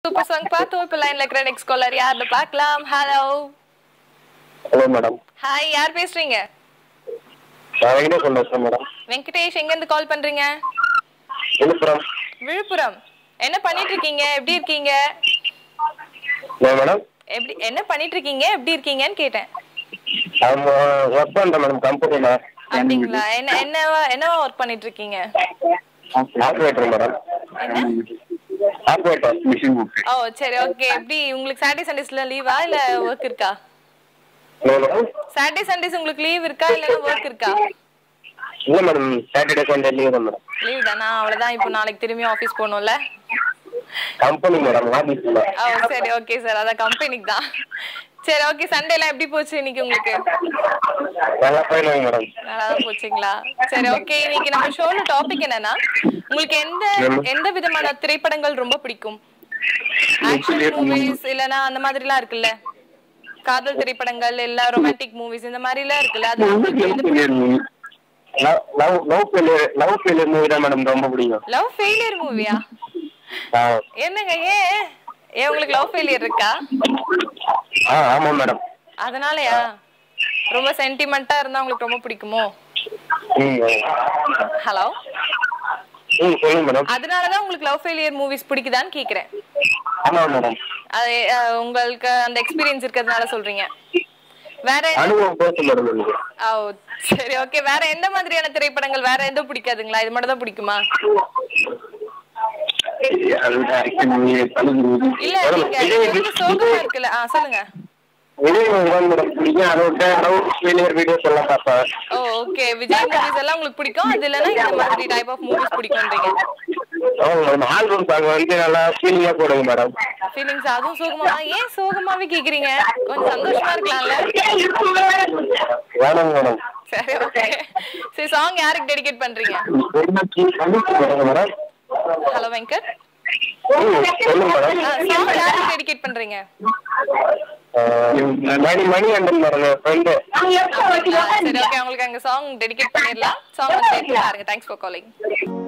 super song பார்த்தோம் இப்போ லைன்ல இருக்கிற நெக்ஸ்ட் காலர் யாருன்னு பார்க்கலாம் ஹலோ ஹலோ மேடம் ஹாய் யார் பேசுறீங்க நான் வெங்கடேஷன் பேசுறேன் மேடம் வெங்கடேஷ் எங்க இருந்து கால் பண்றீங்க விழுப்புரம் விழுப்புரம் என்ன பண்ணிட்டு இருக்கீங்க எப்படி இருக்கீங்க இல்லை மேடம் எப்படி என்ன பண்ணிட்டு இருக்கீங்க எப்படி இருக்கீங்கன்னு கேட்டேன் அவங்க ஒர்க் பண்ணுறேன் மேடம் கம்பெனியில் அப்படிங்களா என்ன என்னவா என்னவா ஒர்க் பண்ணிட்டு இருக்கீங்க ஆப்ரேட்டர் மேடம் என்ன ஆப்ரேட்டர் மிஷின் ஓ சரி ஓகே எப்படி உங்களுக்கு சாட்டர்டே சண்டேஸ்ல லீவா இல்ல ஒர்க் இருக்கா மேடம் சாட்டர்டே சண்டேஸ் உங்களுக்கு லீவ் இருக்கா இல்ல ஒர்க் இருக்கா இல்லை மேடம் சாட்டர்டே சண்டே லீவ் தான் மேடம் லீவ் தானா அவ்வளவுதான் இப்போ நாளைக்கு திரும்பி ஆபீஸ் போகணும்ல கம்பெனி மேடம் ஆஃபீஸில் ஓ சரி ஓகே சார் அதான் கம்பெனிக்கு தான் சரி ஓகே சண்டே எல்லாம் எப்படி போச்சு இன்னைக்கு உங்களுக்கு நல்லா போயிடுங்க மேடம் நல்லா தான் போச்சுங்களா சரி ஓகே இன்னைக்கு நம்ம ஷோல டாபிக் என்னன்னா உங்களுக்கு எந்த எந்த விதமான திரைப்படங்கள் ரொம்ப பிடிக்கும் ஆக்ஷன் மூவிஸ் இல்லனா அந்த மாதிரிலாம் இருக்குல்ல காதல் திரைப்படங்கள் இல்ல ரொமான்டிக் மூவிஸ் இந்த மாதிரி எல்லாம் இருக்குல்ல அது உங்களுக்கு எது love love love failure love failure movie தான் மேடம் ரொம்ப பிடிக்கும் லவ் ஃபெயிலியர் மூவியா ஆ என்னங்க ஏன் ஏன் உங்களுக்கு லவ் ஃபெயிலியர் இருக்கா ஆ ஆமாம் மேடம் அதனாலயா ரொம்ப சென்டிமெண்டா இருந்தா உங்களுக்கு ரொம்ப பிடிக்குமோ ம் ஹலோ ம் சொல்லுங்க மேடம் அதனாலதான் உங்களுக்கு லவ் ஃபெயிலியர் மூவிஸ் பிடிக்குதான்னு கேக்குறேன் ஆமாம் மேடம் அது அஹ், உங்களுக்கு அந்த எக்ஸ்பீரியன்ஸ் இருக்கிறதுனால சொல்றீங்க வேற என்ன- அனுபவம் பேச மேடம் எனக்கு ஓ சரி ஓகே வேற எந்த மாதிரியான திரைப்படங்கள் வேற எதுவும் பிடிக்காதுங்களா இது மட்டும் தான் பிடிக்குமா இல்ல நீங்க இது வந்து சோகமா இருக்குல்ல ஆ சொல்லுங்க ஓ ஓகே விஜய் மூவிஸ் எல்லாம் உங்களுக்கு பிடிக்கும் அது இல்லைன்னா இந்த மாதிரி டைப் ஆஃப் மூவிஸ் பிடிக்கும்ன்றீங்க ஆல்பம் சாங் வந்து நல்லா ஃபீலிங்கா போடுங்க மேடம் ஃபீலிங்ஸ் அதுவும் சோகமா ஏன் சோகமாவே கேக்குறீங்க கொஞ்சம் சந்தோஷமா இருக்கலாம்ல வேணாங்க மேடம் சரி ஓகே சரி சாங் யாருக்கு டெடிகேட் பண்றீங்க மேடம் ஹலோ வெங்கட் சொல்லுங்க மேடம் சாங் யாருக்கு டெடிகேட் பண்றீங்க Mani Mani Anton madam friend சரி ஓகே உங்களுக்கு அங்க சாங் டெடிகேட் பண்ணிடலாம் சாங் வந்து பாருங்க தேங்க்ஸ் ஃபார் காலிங்